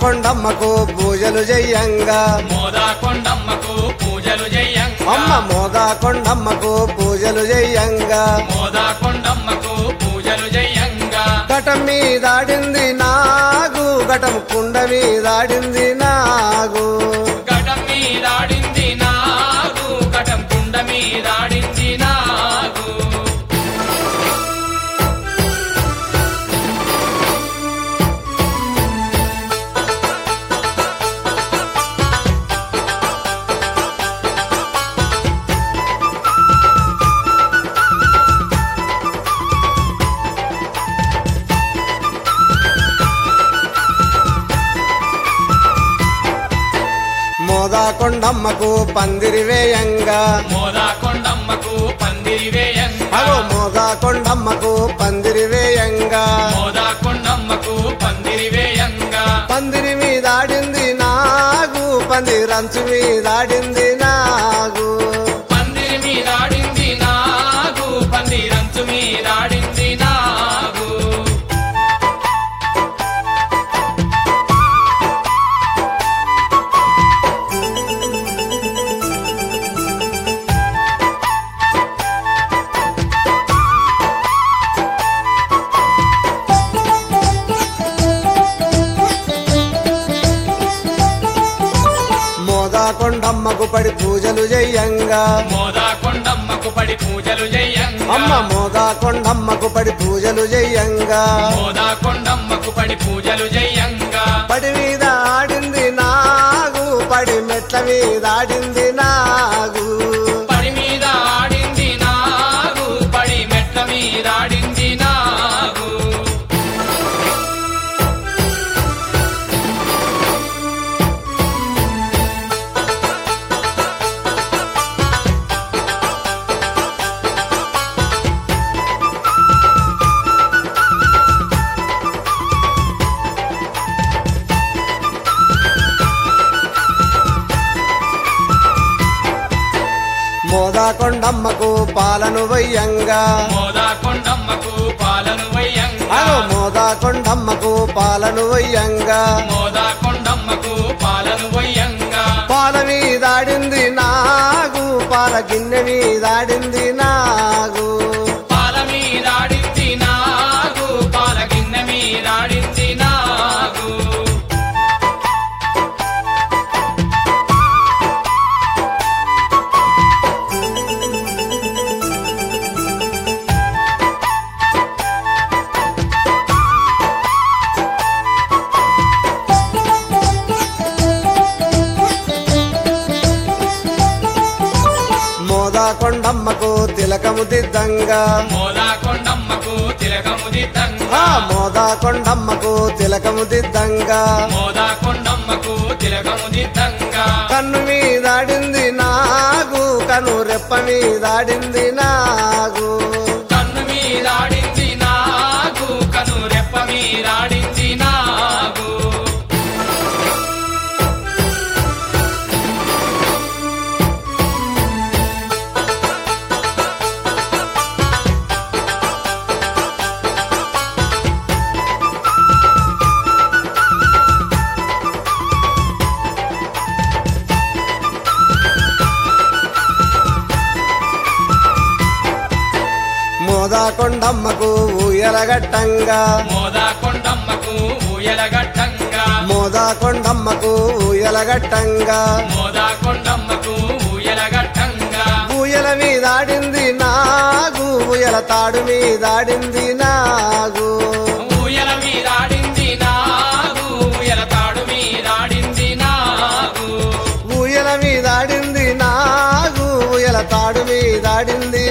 కొండమ్మకు పూజలు చెయ్యంగా మోదా కొండమ్మకు పూజలు చెయ్యంగా అమ్మ మోదా కొండమ్మకు పూజలు చెయ్యంగా మోదా కొండమ్మకు పూజలు చెయ్యంగా ఘటం మీదాడింది నాగు ఘటం కుండ మీదాడింది నాగు ఘటం మీదాడింది నాగు ఘటం కుండ మీదాడింది నాగు మోదా కొండమ్మకు పందిరి వేయంగా మోదా కొండమ్మకు పందిరి వేయంగా అగో మోదా కొండమ్మకు పందిరి వేయంగా మోదా కొండమ్మకు పందిరి వేయంగా పందిరి మీదాడింది నాగు పందిరంచు మీదాడింది నాగు పందిరి మీదాడింది నాగు పందిరంచు మీదాడింది నాగు మోదా కొండమ్మకు పడి పూజలు చెయ్యంగా మోదా కొండమ్మకు పడి పూజలు చెయ్యంగా అమ్మ మోదా కొండమ్మకు పడి పూజలు చెయ్యంగా మోదా కొండమ్మకు పడి పూజలు చెయ్యంగా పడి మీద ఆడింది నాగు పడి మెట్ల మీద ఆడింది నాగు పడి మీద ఆడింది నాగు పడి మెట్ల మీద ఆడింది నాగు మోదా కొండమ్మకు పాలను వయ్యంగా మోదా కొండమ్మకు పాలను వయ్యంగా అగో మోదా కొండమ్మకు పాలను వయ్యంగా మోదా కొండమ్మకు పాలను వయ్యంగా పాల మీదాడింది నాగు పాల గిన్నె మీదాడింది నాగు పాల మీద ఆడింది నాగు పాల గిన్నె మీద ఆడింది నాగు మోదా కొండమ్మకు తిలకము దిద్దంగా మోదా కొండమ్మకు తిలకము దిద్దంగా ఆ మోదా కొండమ్మకు తిలకము దిద్దంగా మోదా కొండమ్మకు తిలకము దిద్దంగా కన్ను మీదాడింది నాగు కను రెప్ప మీదాడింది నాగు కన్ను మీద ఆడింది నాగు కను రెప్ప మీద ఆడింది నాగు మోదా కొండమ్మకు ఊయలగట్టంగా మోదా కొండమ్మకు ఊయలగట్టంగా మోదా కొండమ్మకు ఊయలగట్టంగా మోదా కొండమ్మకు ఊయలగట్టంగా ఊయల మీదాడింది నాగు ఊయల తాడు మీదాడింది నాగు ఊయల మీద ఆడింది నాగు ఊయల తాడు మీద ఆడింది నాగు ఊయల మీదాడింది నాగు ఊయల తాడు మీదాడింది